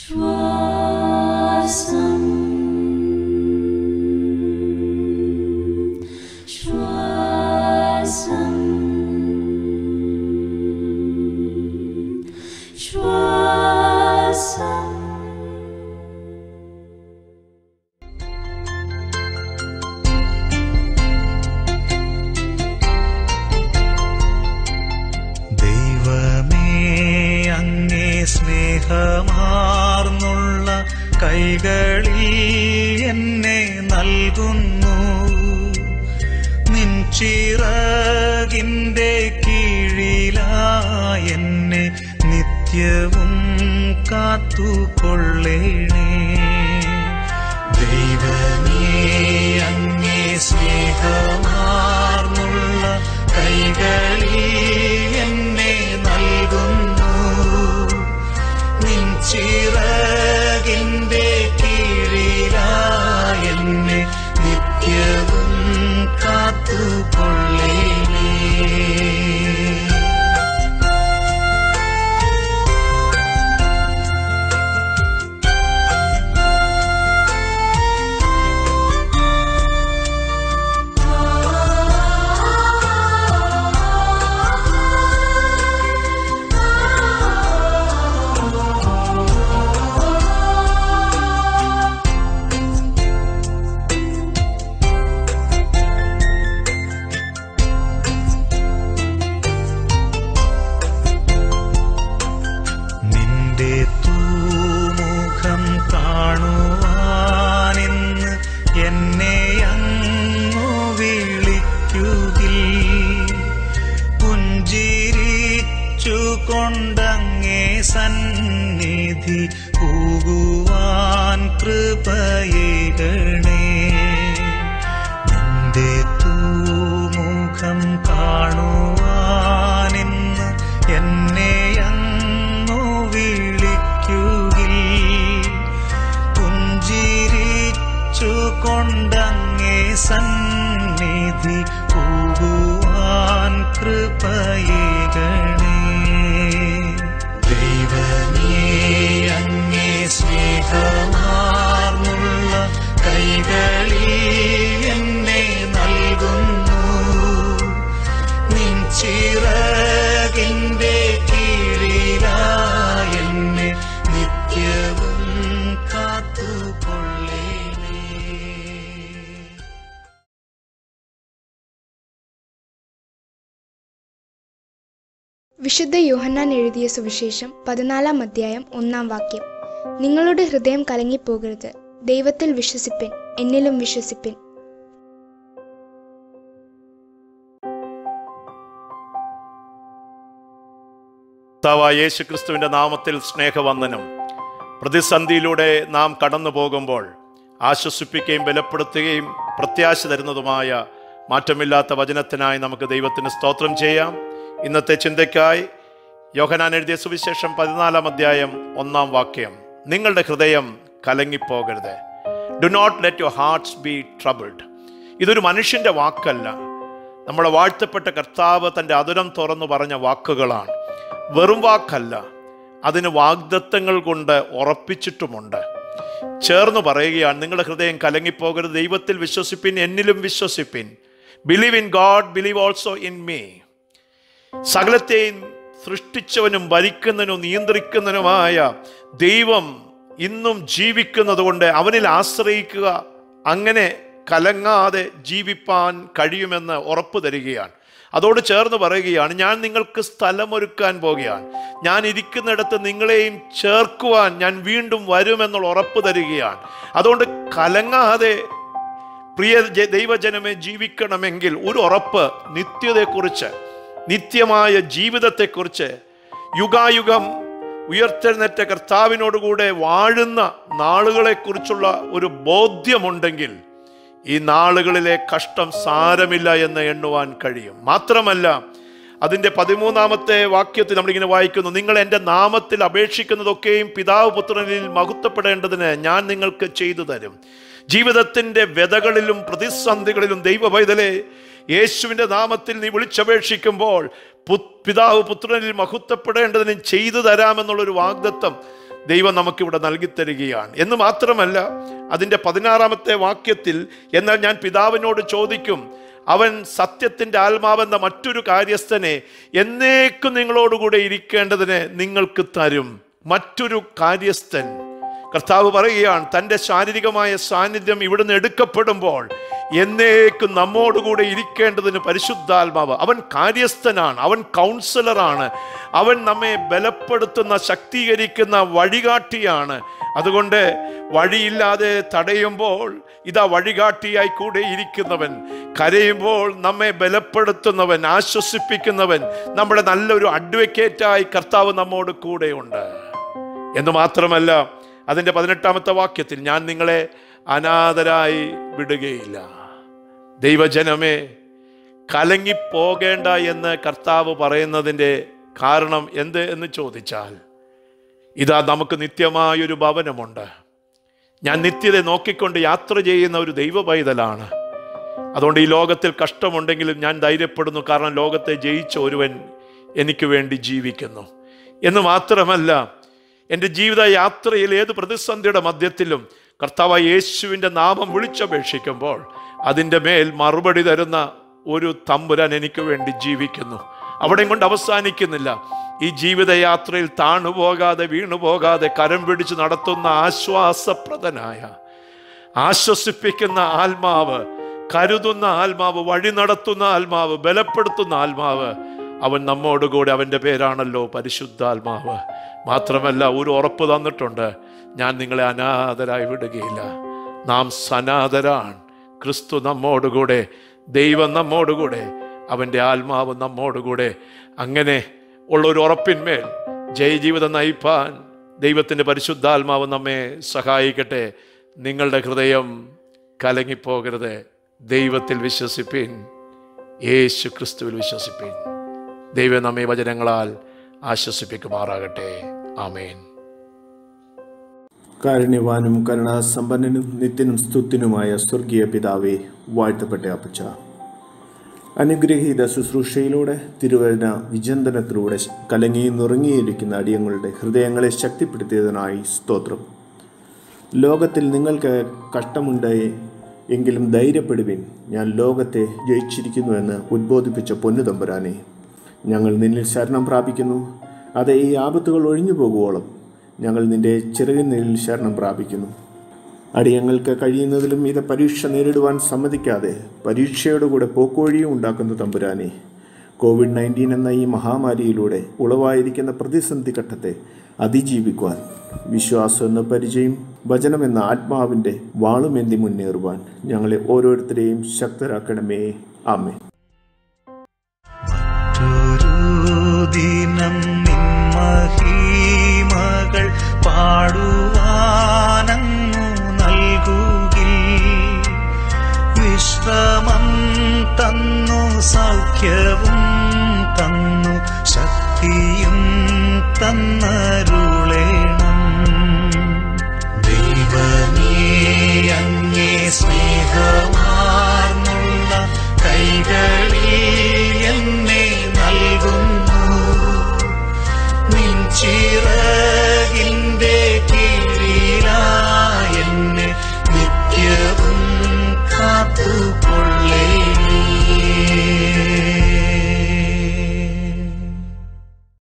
ശ്വാസം ശ്വാസം ശ്വാസം ദൈവമേ അങ്ങേ സ്നേഹമാർന്നുള്ള കൈകളിൽ എന്നെ നൽകുന്നു നിൻ ചിറകിൻ്റെ കീഴിലായി എന്നെ നിത്യവും കാത്തുകൊള്ളേണേ ദൈവമേ അങ്ങേ സ്നേഹമാർന്നുള്ള കൈകളിൽ എന്നെ നൽകുന്നു നിൻ ചിറകിൻ്റെ കീഴിലായി എന്നെ നിത്യവും കാത്തുകൊള്ളേണേ നിന്റെ തൂമുഖം കാണുവാനെന്ന് എന്നെ അങ്ങു വിളിക്കുകിൽ പുഞ്ചിരിച്ചു കൊണ്ടങ്ങേ സന്നിധി പോകുവാൻ കൃപയേകണേ നിന്റെ തൂമുഖം കാണുവാനെന്ന് എന്നെ അങ്ങു വിളിക്കുകിൽ പുഞ്ചിരിച്ചു കൊണ്ടങ്ങേ സന്നിധി പോകുവാൻ കൃപയേകണേ ദൈവമേ അങ്ങേ സ്നേഹമാർന്നുള്ള കൈകളിൽ എന്നെ നൽകുന്നു നിൻ ചിറകിൻ്റെ കീഴിലായി എന്നെ നിത്യവും കാത്തുകൊള്ളേണേ വിശുദ്ധ യോഹന്നാൻ എഴുതിയ സുവിശേഷം പതിനാലാം അധ്യായം ഒന്നാം വാക്യം നിങ്ങളുടെ ഹൃദയം കലങ്ങിപ്പോകരുത് ദൈവത്തിൽ വിശ്വസിപ്പിൻ എന്നിലും വിശ്വസിപ്പിൻ കർത്താവായ യേശു ക്രിസ്തുവിൻ്റെ നാമത്തിൽ സ്നേഹവന്ദനം പ്രതിസന്ധിയിലൂടെ നാം കടന്നു പോകുമ്പോൾ ആശ്വസിപ്പിക്കുകയും ബലപ്പെടുത്തുകയും പ്രത്യാശ തരുന്നതുമായ മാറ്റമില്ലാത്ത വചനത്തിനായി നമുക്ക് ദൈവത്തിന് സ്തോത്രം ചെയ്യാം ഇന്നത്തെ ചിന്തയ്ക്കായി യോഹനാൻ എഴുതിയ സുവിശേഷം പതിനാലാം അധ്യായം ഒന്നാം വാക്യം നിങ്ങളുടെ ഹൃദയം കലങ്ങിപ്പോകരുത് do not let your hearts be troubled ഇതൊരു മനുഷ്യൻ്റെ വാക്കല്ല നമ്മുടെ വാഴ്ത്തപ്പെട്ട കർത്താവ് തൻ്റെ അതുരം തുറന്നു പറഞ്ഞ വാക്കുകളാണ് വെറും വാക്കല്ല അതിന് വാഗ്ദത്തങ്ങൾ കൊണ്ട് ഉറപ്പിച്ചിട്ടുമുണ്ട് ചേർന്ന് പറയുകയാണ് നിങ്ങളുടെ ഹൃദയം കലങ്ങിപ്പോകരുത് ദൈവത്തിൽ വിശ്വസിപ്പിൻ എന്നിലും വിശ്വസിപ്പിൻ believe in God believe also in me സകലത്തെയും സൃഷ്ടിച്ചവനും ഭരിക്കുന്നതിനും നിയന്ത്രിക്കുന്നതിനുമായ ദൈവം ഇന്നും ജീവിക്കുന്നത് കൊണ്ട് അവനിൽ ആശ്രയിക്കുക അങ്ങനെ കലങ്ങാതെ ജീവിപ്പാൻ കഴിയുമെന്ന് ഉറപ്പ് തരികയാണ് അതോട് ചേർന്ന് പറയുകയാണ് ഞാൻ നിങ്ങൾക്ക് സ്ഥലമൊരുക്കാൻ പോകുകയാണ് ഞാൻ ഇരിക്കുന്നിടത്ത് നിങ്ങളെയും ചേർക്കുവാൻ ഞാൻ വീണ്ടും വരുമെന്നുള്ള ഉറപ്പ് തരികയാണ് അതുകൊണ്ട് കലങ്ങാതെ പ്രിയ ജ- ദൈവജനമേ ജീവിക്കണമെങ്കിൽ ഒരു ഉറപ്പ് നിത്യതയെക്കുറിച്ച് നിത്യമായ ജീവിതത്തെക്കുറിച്ച് യുഗായുഗം ഉയർത്തെഴുന്നേറ്റ കർത്താവിനോടുകൂടെ വാഴുന്ന നാളുകളെക്കുറിച്ചുള്ള ഒരു ബോധ്യമുണ്ടെങ്കിൽ ഈ നാളുകളിലെ കഷ്ടം സാരമില്ല എന്ന് എണ്ണുവാൻ കഴിയും മാത്രമല്ല അതിൻ്റെ പതിമൂന്നാമത്തെ വാക്യത്തിൽ നമ്മളിങ്ങനെ വായിക്കുന്നു നിങ്ങൾ എൻ്റെ നാമത്തിൽ അപേക്ഷിക്കുന്നതൊക്കെയും പിതാവ് പുത്രനിൽ മഹത്വപ്പെടേണ്ടതിന് ഞാൻ നിങ്ങൾക്ക് ചെയ്തു തരും ജീവിതത്തിൻ്റെ വ്യതകളിലും പ്രതിസന്ധികളിലും ദൈവ പൈതലെ യേശുവിൻ്റെ നാമത്തിൽ നീ വിളിച്ചപേക്ഷിക്കുമ്പോൾ പു- പിതാവ് പുത്രനിൽ മഹത്വപ്പെടേണ്ടതിന് ചെയ്തു തരാമെന്നുള്ളൊരു വാഗ്ദത്തം ദൈവം നമുക്കിവിടെ നൽകിത്തരികയാണ് എന്ന് മാത്രമല്ല അതിൻ്റെ പതിനാറാമത്തെ വാക്യത്തിൽ എന്നാൽ ഞാൻ പിതാവിനോട് ചോദിക്കും അവൻ സത്യത്തിൻ്റെ ആത്മാവെന്ന മറ്റൊരു കാര്യസ്ഥനെ എന്നേക്കും നിങ്ങളോടുകൂടെ ഇരിക്കേണ്ടതിന് നിങ്ങൾക്ക് തരും മറ്റൊരു കാര്യസ്ഥൻ കർത്താവ് പറയുകയാണ് തൻ്റെ ശാരീരികമായ സാന്നിധ്യം ഇവിടുന്ന് എടുക്കപ്പെടുമ്പോൾ എന്നേക്കും നമ്മോടുകൂടെ ഇരിക്കേണ്ടതിന് പരിശുദ്ധാത്മാവ് അവൻ കാര്യസ്ഥനാണ് അവൻ കൗൺസിലറാണ് അവൻ നമ്മെ ബലപ്പെടുത്തുന്ന ശക്തീകരിക്കുന്ന വഴികാട്ടിയാണ് അതുകൊണ്ട് വഴിയില്ലാതെ തടയുമ്പോൾ ഇതാ വഴികാട്ടിയായി കൂടെ ഇരിക്കുന്നവൻ കരയുമ്പോൾ നമ്മെ ബലപ്പെടുത്തുന്നവൻ ആശ്വസിപ്പിക്കുന്നവൻ നമ്മുടെ നല്ലൊരു അഡ്വക്കേറ്റായി കർത്താവ് നമ്മോട് കൂടെയുണ്ട് എന്ന് മാത്രമല്ല അതിൻ്റെ പതിനെട്ടാമത്തെ വാക്യത്തിൽ ഞാൻ നിങ്ങളെ അനാഥരായി വിടുകയില്ല ദൈവജനമേ കലങ്ങിപ്പോകേണ്ട എന്ന് കർത്താവ് പറയുന്നതിൻ്റെ കാരണം എന്ത് എന്ന് ചോദിച്ചാൽ ഇതാ നമുക്ക് നിത്യമായൊരു ഭവനമുണ്ട് ഞാൻ നിത്യത നോക്കിക്കൊണ്ട് യാത്ര ചെയ്യുന്ന ഒരു ദൈവ പൈതലാണ് അതുകൊണ്ട് ഈ ലോകത്തിൽ കഷ്ടമുണ്ടെങ്കിലും ഞാൻ ധൈര്യപ്പെടുന്നു കാരണം ലോകത്തെ ജയിച്ച ഒരുവൻ എനിക്ക് വേണ്ടി ജീവിക്കുന്നു എന്ന് മാത്രമല്ല എൻ്റെ ജീവിത യാത്രയിൽ ഏത് പ്രതിസന്ധിയുടെ മധ്യത്തിലും കർത്താവ് യേശുവിൻ്റെ നാമം വിളിച്ചപേക്ഷിക്കുമ്പോൾ അതിൻ്റെ മേൽ മറുപടി തരുന്ന ഒരു തമ്പുരാൻ എനിക്ക് വേണ്ടി ജീവിക്കുന്നു അവിടെ കൊണ്ട് അവസാനിക്കുന്നില്ല ഈ ജീവിതയാത്രയിൽ താണുപോകാതെ വീണുപോകാതെ കരം പിടിച്ച് നടത്തുന്ന ആശ്വാസപ്രദനായ ആശ്വസിപ്പിക്കുന്ന ആത്മാവ് കരുതുന്ന ആത്മാവ് വഴി നടത്തുന്ന ആത്മാവ് ബലപ്പെടുത്തുന്ന ആത്മാവ് അവൻ നമ്മോടുകൂടെ അവൻ്റെ പേരാണല്ലോ പരിശുദ്ധാത്മാവ് മാത്രമല്ല ഒരു ഉറപ്പ് തന്നിട്ടുണ്ട് ഞാൻ നിങ്ങളെ അനാഥരായി വിടുകയില്ല നാം സനാഥരാണ് ക്രിസ്തു നമ്മോടുകൂടെ ദൈവം നമ്മോടുകൂടെ അവൻ്റെ ആത്മാവ് നമ്മോടുകൂടെ അങ്ങനെ ഉള്ള ഒരു ഉറപ്പിന്മേൽ ജയജീവിതം നയിപ്പാൻ ദൈവത്തിൻ്റെ പരിശുദ്ധാത്മാവ് നമ്മെ സഹായിക്കട്ടെ നിങ്ങളുടെ ഹൃദയം കലങ്ങിപ്പോകരുത് ദൈവത്തിൽ വിശ്വസിപ്പിൻ യേശു ക്രിസ്തുവിൽ വിശ്വസിപ്പിൻ ദൈവം നമ്മെ വചനങ്ങളാൽ ആശ്വസിപ്പിക്കുമാറാകട്ടെ ആമേൻ കാരുണ്യവാനും കരുണാസമ്പന്നനും നിത്യനും സ്തുത്യനുമായ സ്വർഗീയ പിതാവേ വാഴ്ത്തപ്പെട്ട അപ്പച്ച അനുഗ്രഹീത ശുശ്രൂഷയിലൂടെ തിരുവചന വിചിന്തനത്തിലൂടെ കലങ്ങി നുറങ്ങിയിരിക്കുന്ന അടിയങ്ങളുടെ ഹൃദയങ്ങളെ ശക്തിപ്പെടുത്തിയതിനായി സ്തോത്രം ലോകത്തിൽ നിങ്ങൾക്ക് കഷ്ടമുണ്ടായി എങ്കിലും ധൈര്യപ്പെടുവിൻ ഞാൻ ലോകത്തെ ജയിച്ചിരിക്കുന്നുവെന്ന് ഉദ്ബോധിപ്പിച്ച പൊന്നുതമ്പുരാനെ ഞങ്ങൾ നിന്നിൽ ശരണം പ്രാപിക്കുന്നു അത് ഈ ആപത്തുകൾ ഒഴിഞ്ഞു പോകുവോളം ഞങ്ങൾ നിന്റെ ചിറകിനിൽ ശരണം പ്രാപിക്കുന്നു അടിയങ്ങൾക്ക് കഴിയുന്നതിലും ഇത് പരീക്ഷ നേരിടുവാൻ സമ്മതിക്കാതെ പരീക്ഷയുടെ കൂടെ പോക്കുവഴിയും ഉണ്ടാക്കുന്ന തമ്പുരാനെ കോവിഡ് നയൻറ്റീൻ എന്ന ഈ മഹാമാരിയിലൂടെ ഉളവായിരിക്കുന്ന പ്രതിസന്ധി ഘട്ടത്തെ അതിജീവിക്കുവാൻ വിശ്വാസം എന്ന പരിചയം വചനമെന്ന ആത്മാവിൻ്റെ വാളുമേന്തി മുന്നേറുവാൻ ഞങ്ങളെ ഓരോരുത്തരെയും ശക്തരാക്കണമേ ആമേ മറ്റൊരു ദിനം നിൻ മഹീമകൾ പാടുവാനങ്ങു നൽകുകിൽ വിശ്രമം തന്നു സൗഖ്യവും തന്നു ശക്തിയും തന്നരുളേണം ദൈവമേ അങ്ങേ സ്നേഹമാർന്നുള്ള കൈകളിൽ എന്നെ നൽകുന്നു നിൻ ചിറ